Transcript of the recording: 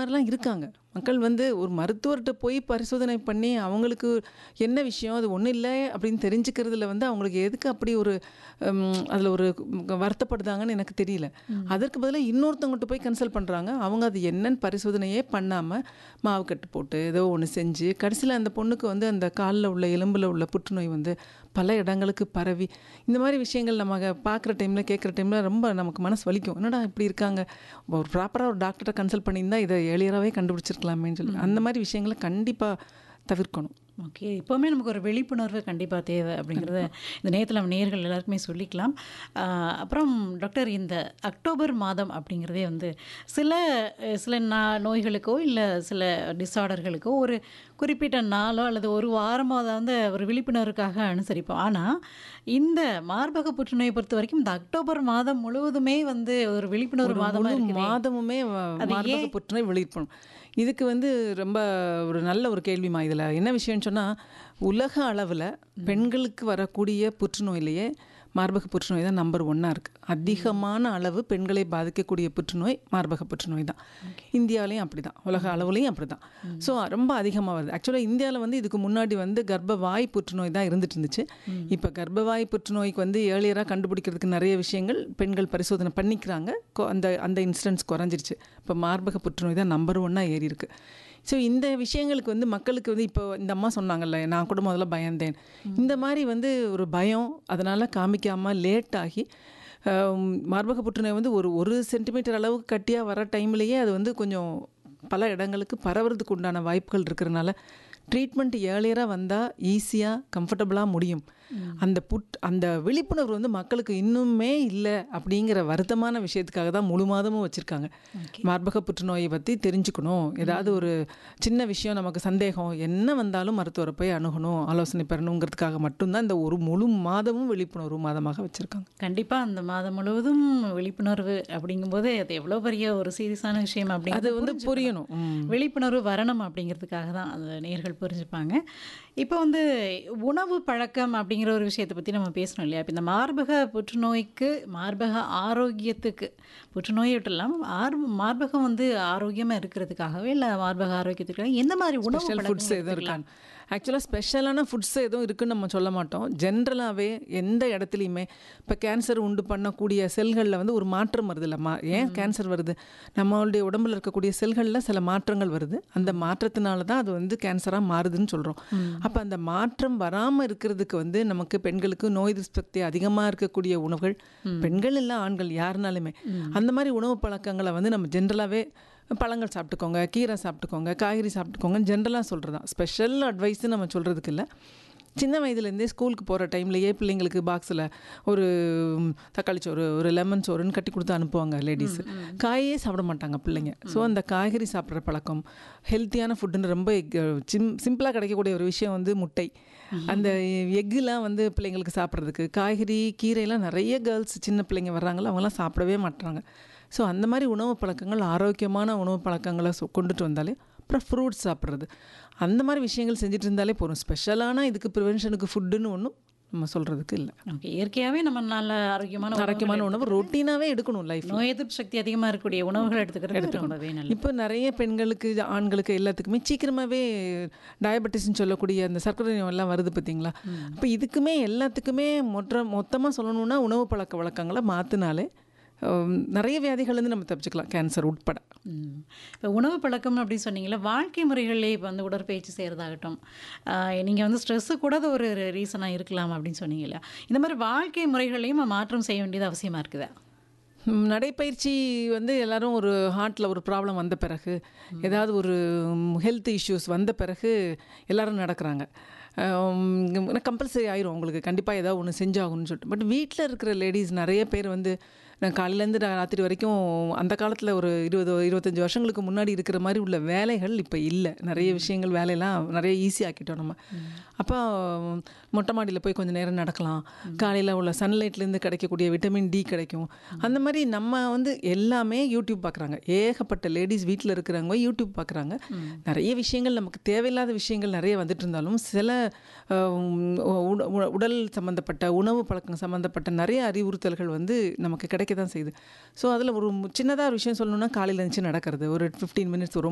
மாதிரிலாம் இருக்காங்க மக்கள் வந்து ஒரு மருத்துவர்கிட்ட போய் பரிசோதனை பண்ணி அவங்களுக்கு என்ன விஷயம் அது ஒன்றும் இல்லை அப்படின்னு தெரிஞ்சுக்கிறதுல வந்து அவங்களுக்கு எதுக்கு அப்படி ஒரு அதில் ஒரு வருத்தப்படுதாங்கன்னு எனக்கு தெரியல அதற்கு பதிலாக இன்னொருத்தவங்ககிட்ட போய் கன்சல்ட் பண்ணுறாங்க அவங்க அது என்னன்னு பரிசோதனையே பண்ணாமல் மாவு கட்டு போட்டு ஏதோ ஒன்று செஞ்சு கடைசியில் அந்த பொண்ணுக்கு வந்து அந்த காலில் உள்ள எலும்பில் உள்ள புற்றுநோய் வந்து பல இடங்களுக்கு பரவி இந்த மாதிரி விஷயங்கள் நம்ம பார்க்குற டைமில் கேட்குற டைமில் ரொம்ப நமக்கு மனசு வலிக்கும் என்னடா இப்படி இருக்காங்க ஒரு ப்ராப்பராக ஒரு டாக்டரை கன்சல்ட் பண்ணியிருந்தா இதை எளியராகவே கண்டுபிடிச்சிருக்கலாமேன்னு சொல்லி அந்த மாதிரி விஷயங்களை கண்டிப்பாக தவிர்க்கணும் ஓகே இப்போவுமே நமக்கு ஒரு விழிப்புணர்வு கண்டிப்பாக தேவை அப்படிங்கிறத இந்த நேரத்தில் நம்ம நேர்கள் எல்லாருக்குமே சொல்லிக்கலாம் ஆஹ் அப்புறம் டாக்டர் இந்த அக்டோபர் மாதம் அப்படிங்கிறதே வந்து சில அஹ், சில நா நோய்களுக்கோ இல்லை சில டிஸார்டர்களுக்கோ ஒரு குறிப்பிட்ட நாளோ அல்லது ஒரு வாரமோ அதை வந்து ஒரு விழிப்புணர்வுக்காக அனுசரிப்போம் ஆனால் இந்த மார்பக புற்றுநோயை பொறுத்த வரைக்கும் இந்த அக்டோபர் மாதம் முழுவதுமே வந்து ஒரு விழிப்புணர்வு மாதமாக முழு இருக்குது மாதமுமே வ- மார்பக புற்றுநோய் வெளியிடப்படும் இதுக்கு வந்து ரொம்ப ஒரு நல்ல ஒரு கேள்விமா இதில் என்ன விஷயம்னு சொன்னால் உலக அளவில் பெண்களுக்கு வரக்கூடிய புற்றுநோயிலேயே மார்பக புற்றுநோய் தான் நம்பர் ஒன்னாக இருக்குது அதிகமான அளவு பெண்களை பாதிக்கக்கூடிய புற்றுநோய் மார்பக புற்றுநோய் தான் இந்தியாவிலையும் அப்படி தான் உலக அளவுலேயும் அப்படி தான் ஸோ ரொம்ப அதிகமாக வருது ஆக்சுவலாக இந்தியாவில் வந்து இதுக்கு முன்னாடி வந்து கர்ப்பவாய் புற்றுநோய் தான் இருந்துட்டு இருந்துச்சு இப்போ கர்ப்பவாய் புற்றுநோய்க்கு வந்து ஏர்லியராக கண்டுபிடிக்கிறதுக்கு நிறைய விஷயங்கள் பெண்கள் பரிசோதனை பண்ணிக்கிறாங்க கொ- அந்த அந்த இன்சிடென்ட்ஸ் குறைஞ்சிருச்சு இப்போ மார்பக புற்றுநோய் தான் நம்பர் ஒன்னாக ஏறி இருக்கு ஸோ இந்த விஷயங்களுக்கு வந்து மக்களுக்கு வந்து இப்போ இந்த அம்மா சொன்னாங்கல்ல நான் கூட முதல்ல பயந்தேன் இந்த மாதிரி வந்து ஒரு பயம் அதனால் காமிக்காமல் லேட் ஆகி ஆம், மார்பக புற்றுநோய் வந்து ஒரு ஒரு சென்டிமீட்டர் அளவுக்கு கட்டியாக வர டைம்லேயே அது வந்து கொஞ்சம் பல இடங்களுக்கு பரவுறதுக்கு உண்டான வாய்ப்புகள் இருக்கிறனால ட்ரீட்மெண்ட் ஏர்லியராக வந்தால் ஈஸியாக கம்ஃபர்டபுளாக முடியும் அந்த புட் அந்த விழிப்புணர்வு வந்து மக்களுக்கு இன்னுமே இல்லை அப்படிங்கிற வருத்தமான விஷயத்துக்காக தான் முழு மாதமும் வச்சுருக்காங்க மார்பக புற்றுநோயை பற்றி தெரிஞ்சுக்கணும் ஏதாவது ஒரு சின்ன விஷயம் நமக்கு சந்தேகம் என்ன வந்தாலும் மருத்துவரை போய் அணுகணும் ஆலோசனை பெறணுங்கிறதுக்காக மட்டும்தான் இந்த ஒரு முழு மாதமும் விழிப்புணர்வு மாதமாக வச்சுருக்காங்க கண்டிப்பாக அந்த மாதம் முழுவதும் விழிப்புணர்வு அப்படிங்கும்போது அது எவ்வளோ பெரிய ஒரு சீரியஸான விஷயம் அது அப்படிங்கிறது வந்து புரியணும் ம். விழிப்புணர்வு வரணும் அப்படிங்கிறதுக்காக தான் அந்த நேர்கள் புரிஞ்சுப்பாங்க இப்போ வந்து உணவு பழக்கம் அப்படிங்கிற ஒரு விஷயத்தை பற்றி நம்ம பேசணும் இல்லையா இப்போ இந்த மார்பக புற்றுநோய்க்கு மார்பக ஆரோக்கியத்துக்கு புற்றுநோயை விட்டுலாம் ஆர் மார்பகம் வந்து ஆரோக்கியமாக இருக்கிறதுக்காகவே இல்லை மார்பக ஆரோக்கியத்துக்காக எந்த மாதிரி உணவு ஸ்பெஷல் ஃபுட்ஸ் பழக்கம் எதுவும் இருக்கான்னு ஆக்சுவலாக ஸ்பெஷலான ஃபுட்ஸ் எதுவும் இருக்குன்னு நம்ம சொல்ல மாட்டோம் ஜென்ரலாகவே எந்த இடத்துலையுமே இப்போ கேன்சர் உண்டு பண்ணக்கூடிய செல்களில் வந்து ஒரு மாற்றம் வருது இல்லை மா ஏன் கேன்சர் வருது நம்மளுடைய உடம்புல இருக்கக்கூடிய செல்களில் சில மாற்றங்கள் வருது அந்த மாற்றத்தினால தான் அது வந்து கேன்சராக மாறுதுன்னு சொல்கிறோம் அப்போ அந்த மாற்றம் வராமல் இருக்கிறதுக்கு வந்து நமக்கு பெண்களுக்கு நோய் எதிர்ப்பு சக்தி அதிகமாக இருக்கக்கூடிய உணவுகள் பெண்கள் இல்லை ஆண்கள் யாருனாலுமே அந்த மாதிரி உணவு பழக்கங்களை வந்து நம்ம ஜென்ரலாகவே பழங்கள் சாப்பிட்டுக்கோங்க கீரை சாப்பிட்டுக்கோங்க காய்கறி சாப்பிட்டுக்கோங்கன்னு ஜென்ரலாக சொல்கிறது தான் ஸ்பெஷல் அட்வைஸ் நம்ம சொல்கிறதுக்கு இல்லை சின்ன வயதுலேருந்தே ஸ்கூலுக்கு போகிற டைம்லேயே பிள்ளைங்களுக்கு பாக்ஸில் ஒரு ம், தக்காளி சோறு ஒரு லெமன் சோறுன்னு கட்டி கொடுத்து அனுப்புவாங்க லேடிஸ் காயே சாப்பிட மாட்டாங்க பிள்ளைங்க ஸோ அந்த காய்கறி சாப்பிட்ற பழக்கம் ஹெல்த்தியான ஃபுட்டுன்னு ரொம்ப சிம் சிம்பிளாக கிடைக்கக்கூடிய ஒரு விஷயம் வந்து முட்டை அந்த எக்குலாம் வந்து பிள்ளைங்களுக்கு சாப்பிட்றதுக்கு காய்கறி கீரையெல்லாம் நிறைய கேர்ள்ஸ் சின்ன பிள்ளைங்க வர்றாங்களோ அவங்களாம் சாப்பிடவே மாட்றாங்க ஸோ அந்த மாதிரி உணவு பழக்கங்கள் ஆரோக்கியமான உணவு பழக்கங்களை சொ- கொண்டுட்டு வந்தாலே அப்புறம் ஃப்ரூட்ஸ் சாப்பிட்றது அந்த மாதிரி விஷயங்கள் செஞ்சுட்டு இருந்தாலே போதும் ஸ்பெஷலான இதுக்கு ப்ரிவென்ஷனுக்கு ஃபுட்டுன்னு ஒன்றும் நம்ம சொல்கிறதுக்கு இல்லை ஓகே இயற்கையாகவே நம்ம நல்ல ஆரோக்கியமான உணவுகள் ஆரோக்கியமான உணவு ரொட்டீனாகவே எடுக்கணும் லைஃப் நோய் எதிர்ப்பு சக்தி அதிகமாக இருக்கக்கூடிய உணவுகள் எடுத்துக்கிறது ரொம்பவே நல்லது இப்போ நிறைய பெண்களுக்கு ஆண்களுக்கு எல்லாத்துக்குமே சீக்கிரமாகவே டயபெட்டிஸ்ன்னு சொல்லக்கூடிய அந்த சர்க்கரை நோய் எல்லாம் வருது பார்த்தீங்களா அப்போ இதுக்குமே எல்லாத்துக்குமே மொத்த மொத்தமாக சொல்லணும்னா உணவு பழக்க வழக்கங்களை மாற்றினாலே நிறைய வியாதிகள்லேருந்து நம்ம தப்பிச்சுக்கலாம் கேன்சர் உட்பட இப்போ உணவு பழக்கம் அப்படின்னு சொன்னீங்களா வாழ்க்கை முறைகளிலே இப்போ வந்து உடற்பயிற்சி செய்கிறதாகட்டும் நீங்கள் வந்து ஸ்ட்ரெஸ்ஸு கூட அது ஒரு ரீசனாக இருக்கலாம் அப்படின்னு சொன்னீங்களா இந்த மாதிரி வாழ்க்கை முறைகளையும் மாற்றம் செய்ய வேண்டியது அவசியமாக இருக்குதா ம், நடைப்பயிற்சி வந்து எல்லாரும் ஒரு ஹார்ட்டில் ஒரு ப்ராப்ளம் வந்த பிறகு ஏதாவது ஒரு ஹெல்த் இஷ்யூஸ் வந்த பிறகு எல்லாரும் நடக்கிறாங்க கம்பல்சரி ஆயிரும் உங்களுக்கு கண்டிப்பாக ஏதாவது ஒன்று செஞ்சாகணும்னு சொல்லிட்டு பட் வீட்டில் இருக்கிற லேடிஸ் நிறைய பேர் வந்து நான் காலையிலேருந்து ராத்திரி வரைக்கும் அந்த காலத்தில் ஒரு இருபது இருபத்தஞ்சி வருஷங்களுக்கு முன்னாடி இருக்கிற மாதிரி உள்ள வேலைகள் இப்போ இல்லை நிறைய விஷயங்கள் வேலையெல்லாம் நிறைய ஈஸி ஆக்கிட்டோம் நம்ம அப்போ மொட்டை மாடியில் போய் கொஞ்சம் நேரம் நடக்கலாம் காலையில் உள்ள சன்லைட்லேருந்து கிடைக்கக்கூடிய விட்டமின் டி கிடைக்கும் அந்த மாதிரி நம்ம வந்து எல்லாமே யூடியூப் பார்க்குறாங்க ஏகப்பட்ட லேடிஸ் வீட்டில் இருக்கிறவங்க யூடியூப் பார்க்குறாங்க நிறைய விஷயங்கள் நமக்கு தேவையில்லாத விஷயங்கள் நிறைய வந்துட்டு இருந்தாலும் சில அஹ், உட- உட- உடல் சம்மந்தப்பட்ட உணவு பழக்கம் சம்மந்தப்பட்ட நிறைய அறிவுறுத்தல்கள் வந்து நமக்கு கிடைக்க தான் செய்யுது ஸோ அதில் ஒரு சின்னதாக ஒரு விஷயம் சொல்லணும்னா காலையில் இருந்துச்சு நடக்கிறது ஒரு ஃபிஃப்டீன் மினிட்ஸ் ஒரு